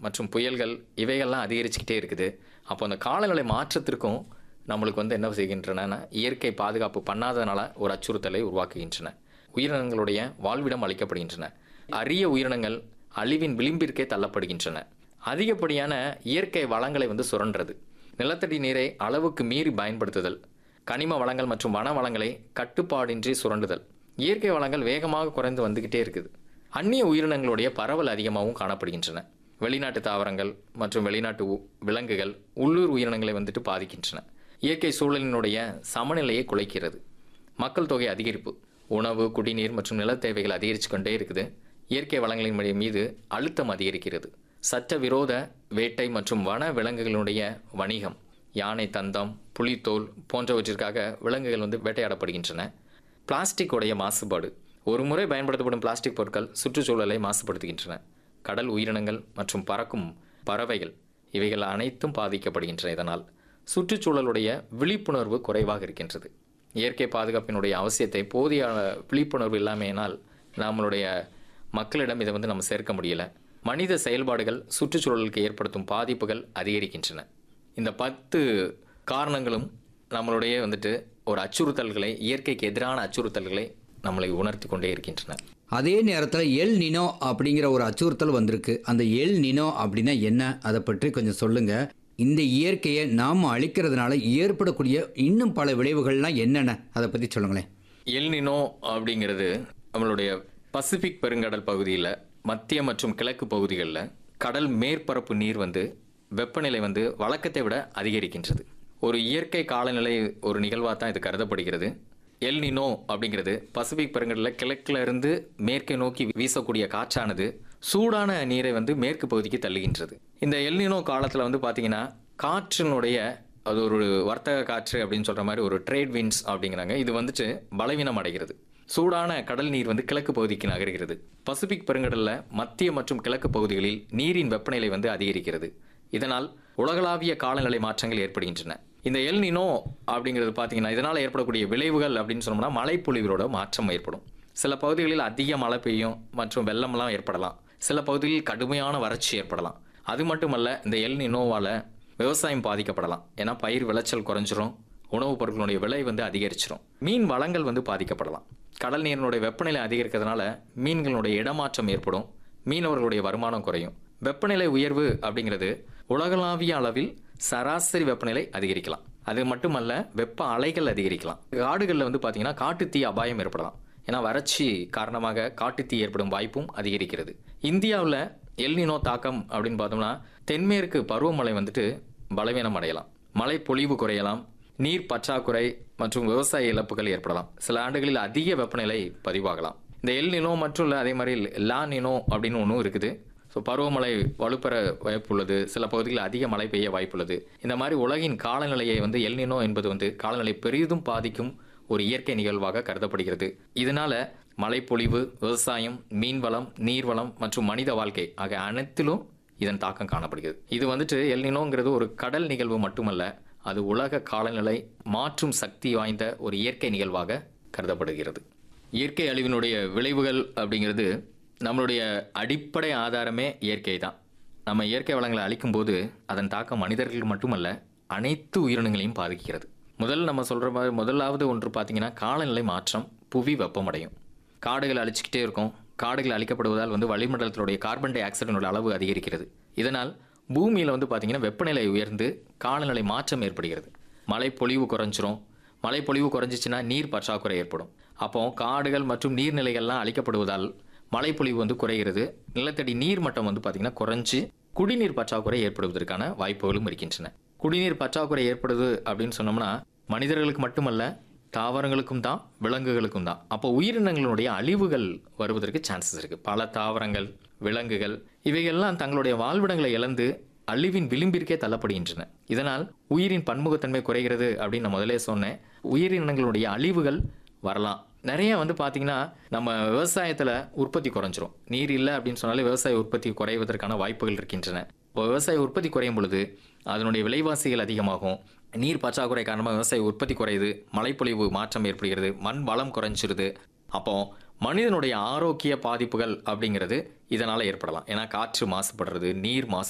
மற்றும் புயல்கள் இவைகள்லாம் அதிகரிச்சுக்கிட்டே இருக்குது அப்போ அந்த காலநிலை மாற்றத்திற்கும் நம்மளுக்கு வந்து என்ன செய்கின்றன இயற்கை பாதுகாப்பு பண்ணாதனால ஒரு அச்சுறுத்தலை உருவாக்குகின்றன உயிரினங்களுடைய வாழ்விடம் அளிக்கப்படுகின்றன அரிய உயிரினங்கள் அழிவின் விளிம்பிற்கே தள்ளப்படுகின்றன அதிகப்படியான இயற்கை வளங்களை வந்து சுரண்டுறது நிலத்தடி நீரை அளவுக்கு மீறி பயன்படுத்துதல் கனிம வளங்கள் மற்றும் வன வளங்களை கட்டுப்பாடின்றி சுரண்டுதல் இயற்கை வளங்கள் வேகமாக குறைந்து வந்துக்கிட்டே இருக்குது அந்நிய உயிரினங்களுடைய பரவல் அதிகமாகவும் காணப்படுகின்றன வெளிநாட்டு தாவரங்கள் மற்றும் வெளிநாட்டு உ- விலங்குகள் உள்ளூர் உயிரினங்களை வந்துட்டு பாதிக்கின்றன இயற்கை சூழலினுடைய சமநிலையை குலைக்கிறது மக்கள் தொகை அதிகரிப்பு உணவு குடிநீர் மற்றும் நிலத் தேவைகள் அதிகரித்து கொண்டே இருக்குது இயற்கை வளங்களின் மீ- மீது அழுத்தம் அதிகரிக்கிறது சட்டவிரோத வேட்டை மற்றும் வன விலங்குகளுடைய வணிகம் யானை தந்தம் புலித்தோல் போன்றவற்றிற்காக விலங்குகள் வந்து வேட்டையாடப்படுகின்றன பிளாஸ்டிக் உடைய மாசுபாடு ஒரு முறை பயன்படுத்தப்படும் பிளாஸ்டிக் பொருட்கள் சுற்றுச்சூழலை மாசுபடுத்துகின்றன கடல் உயிரினங்கள் மற்றும் பறக்கும் பறவைகள் இவைகள் அனைத்தும் பாதிக்கப்படுகின்றன இதனால் சுற்றுச்சூழலுடைய விழிப்புணர்வு குறைவாக இருக்கின்றது இயற்கை பாதுகாப்பினுடைய அவசியத்தை போதிய விழிப்புணர்வு இல்லாமையினால் நம்மளுடைய மக்களிடம் இதை வந்து நம்ம சேர்க்க முடியல மனித செயல்பாடுகள் சுற்றுச்சூழலுக்கு ஏற்படுத்தும் பாதிப்புகள் அதிகரிக்கின்றன இந்த பத்து காரணங்களும் நம்மளுடைய வந்துட்டு ஒரு அச்சுறுத்தல்களை இயற்கைக்கு எதிரான அச்சுறுத்தல்களை நம்மளை உணர்த்தி கொண்டே இருக்கின்றன அதே நேரத்தில் எல் நினோ அப்படிங்கிற ஒரு அச்சுறுத்தல் வந்திருக்கு அந்த எல் நினோ அப்படின்னா என்ன அதை பற்றி கொஞ்சம் சொல்லுங்க இந்த இயற்கையை நாம் அழிக்கிறதுனால ஏற்படக்கூடிய இன்னும் பல விளைவுகள்லாம் என்னென்ன அதை பற்றி சொல்லுங்களேன் எல்னினோ அப்படிங்கிறது நம்மளுடைய பசிபிக் பெருங்கடல் பகுதியில் மத்திய மற்றும் கிழக்கு பகுதிகளில் கடல் மேற்பரப்பு நீர் வந்து வெப்பநிலை வந்து வழக்கத்தை விட அதிகரிக்கின்றது ஒரு இயற்கை காலநிலை ஒரு நிகழ்வாக தான் இது கருதப்படுகிறது எல் நினோ அப்படிங்கிறது பசிபிக் பெருங்கடலில் கிழக்குல இருந்து மேற்கை நோக்கி வீசக்கூடிய காற்றானது சூடான நீரை வந்து மேற்கு பகுதிக்கு தள்ளுகின்றது இந்த எல் நினோ காலத்தில் வந்து பார்த்தீங்கன்னா காற்றினுடைய அது ஒரு வர்த்தக காற்று அப்படின்னு சொல்ற மாதிரி ஒரு ட்ரேட் வின்ஸ் அப்படிங்கிறாங்க இது வந்துட்டு பலவீனம் அடைகிறது சூடான கடல் நீர் வந்து கிழக்கு பகுதிக்கு நகர்கிறது பசிபிக் பெருங்கடல்ல மத்திய மற்றும் கிழக்கு பகுதிகளில் நீரின் வெப்பநிலை வந்து அதிகரிக்கிறது இதனால் உலகளாவிய காலநிலை மாற்றங்கள் ஏற்படுகின்றன இந்த எல் நினோ அப்படிங்கிறது பார்த்தீங்கன்னா இதனால் ஏற்படக்கூடிய விளைவுகள் அப்படின்னு சொன்னோம்னா மழைப்பொழிவுகளோட மாற்றம் ஏற்படும் சில பகுதிகளில் அதிக மழை பெய்யும் மற்றும் வெள்ளம்லாம் ஏற்படலாம் சில பகுதிகளில் கடுமையான வறட்சி ஏற்படலாம் அது மட்டுமல்ல இந்த எல் நினோவால விவசாயம் பாதிக்கப்படலாம் ஏன்னா பயிர் விளைச்சல் குறைஞ்சிரும் உணவுப் பொருட்களுடைய விலை வந்து அதிகரிச்சிரும் மீன் வளங்கள் வந்து பாதிக்கப்படலாம் கடல் நீரினுடைய வெப்பநிலை அதிகரிக்கிறதுனால மீன்களுடைய இடமாற்றம் ஏற்படும் மீனவர்களுடைய வருமானம் குறையும் வெப்பநிலை உயர்வு அப்படிங்கிறது உலகளாவிய அளவில் சராசரி வெப்பநிலை அதிகரிக்கலாம் அது மட்டுமல்ல வெப்ப அலைகள் அதிகரிக்கலாம் காடுகளில் வந்து பார்த்தீங்கன்னா காட்டுத்தீ அபாயம் ஏற்படலாம் ஏன்னா வறட்சி காரணமாக காட்டுத்தீ ஏற்படும் வாய்ப்பும் அதிகரிக்கிறது இந்தியாவில் எல்னினோ தாக்கம் அப்படின்னு பார்த்தோம்னா தென்மேற்கு பருவமழை வந்துட்டு பலவீனம் அடையலாம் மழை பொழிவு குறையலாம் நீர் பற்றாக்குறை மற்றும் விவசாய இழப்புகள் ஏற்படலாம் சில ஆண்டுகளில் அதிக வெப்பநிலை பதிவாகலாம் இந்த எல் நினோ மற்றும் இல்ல அதே மாதிரி லா நினோ அப்படின்னு ஒன்றும் இருக்குது ஸோ பருவமழை வலுப்பெற வாய்ப்புள்ளது சில பகுதிகளில் அதிக மழை பெய்ய வாய்ப்புள்ளது இந்த மாதிரி உலகின் காலநிலையை வந்து எல் நினோ என்பது வந்து காலநிலை பெரிதும் பாதிக்கும் ஒரு இயற்கை நிகழ்வாக கருதப்படுகிறது இதனால மழைப்பொழிவு விவசாயம் மீன்வளம் நீர்வளம் மற்றும் மனித வாழ்க்கை ஆகிய அனைத்திலும் இதன் தாக்கம் காணப்படுகிறது இது வந்துட்டு எல்னினோங்கிறது ஒரு கடல் நிகழ்வு மட்டுமல்ல அது உலக காலநிலை மாற்றும் சக்தி வாய்ந்த ஒரு இயற்கை நிகழ்வாக கருதப்படுகிறது இயற்கை அழிவினுடைய விளைவுகள் அப்படிங்கிறது நம்மளுடைய அடிப்படை ஆதாரமே இயற்கை தான் நம்ம இயற்கை வளங்களை அழிக்கும்போது அதன் தாக்கம் மனிதர்கள் மட்டுமல்ல அனைத்து உயிரினங்களையும் பாதிக்கிறது முதல்ல நம்ம சொல்கிற மாதிரி முதலாவது ஒன்று பார்த்தீங்கன்னா காலநிலை மாற்றம் புவி வெப்பமடையும் காடுகள் அழிச்சிக்கிட்டே இருக்கும் காடுகள் அழிக்கப்படுவதால் வந்து வளிமண்டலத்தினுடைய கார்பன் டை ஆக்சைடினோட அளவு அதிகரிக்கிறது இதனால் பூமியில் வந்து பார்த்தீங்கன்னா வெப்பநிலை உயர்ந்து காலநிலை மாற்றம் ஏற்படுகிறது மழை பொழிவு குறைஞ்சிரும் மழை பொழிவு குறைஞ்சிச்சுன்னா நீர் பற்றாக்குறை ஏற்படும் அப்போ காடுகள் மற்றும் நீர்நிலைகள்லாம் அழிக்கப்படுவதால் மழைப்பொழிவு வந்து குறைகிறது நிலத்தடி நீர் மட்டம் வந்து பார்த்தீங்கன்னா குறைஞ்சு குடிநீர் பற்றாக்குறை ஏற்படுவதற்கான வாய்ப்புகளும் இருக்கின்றன குடிநீர் பற்றாக்குறை ஏற்படுது அப்படின்னு சொன்னோம்னா மனிதர்களுக்கு மட்டுமல்ல தாவரங்களுக்கும் தான் விலங்குகளுக்கும் தான் அப்போ உயிரினங்களுடைய அழிவுகள் வருவதற்கு சான்சஸ் இருக்கு பல தாவரங்கள் விலங்குகள் இவைகள்லாம் தங்களுடைய வாழ்விடங்களை இழந்து அழிவின் விளிம்பிற்கே தள்ளப்படுகின்றன இதனால் உயிரின் பன்முகத்தன்மை குறைகிறது அப்படின்னு நான் முதலே சொன்னேன் உயிரினங்களுடைய அழிவுகள் வரலாம் நிறைய வந்து பார்த்தீங்கன்னா நம்ம விவசாயத்தில் உற்பத்தி குறைஞ்சிரும் நீர் இல்லை அப்படின்னு சொன்னாலே விவசாய உற்பத்தி குறைவதற்கான வாய்ப்புகள் இருக்கின்றன இப்போ விவசாய உற்பத்தி குறையும் பொழுது அதனுடைய விலைவாசிகள் அதிகமாகும் நீர் பற்றாக்குறை காரணமாக விவசாய உற்பத்தி குறையுது மழைப்பொழிவு மாற்றம் ஏற்படுகிறது மண் வளம் குறைஞ்சிருது அப்போ மனிதனுடைய ஆரோக்கிய பாதிப்புகள் அப்படிங்கிறது இதனால் ஏற்படலாம் ஏன்னா காற்று மாசுபடுறது நீர் மாசு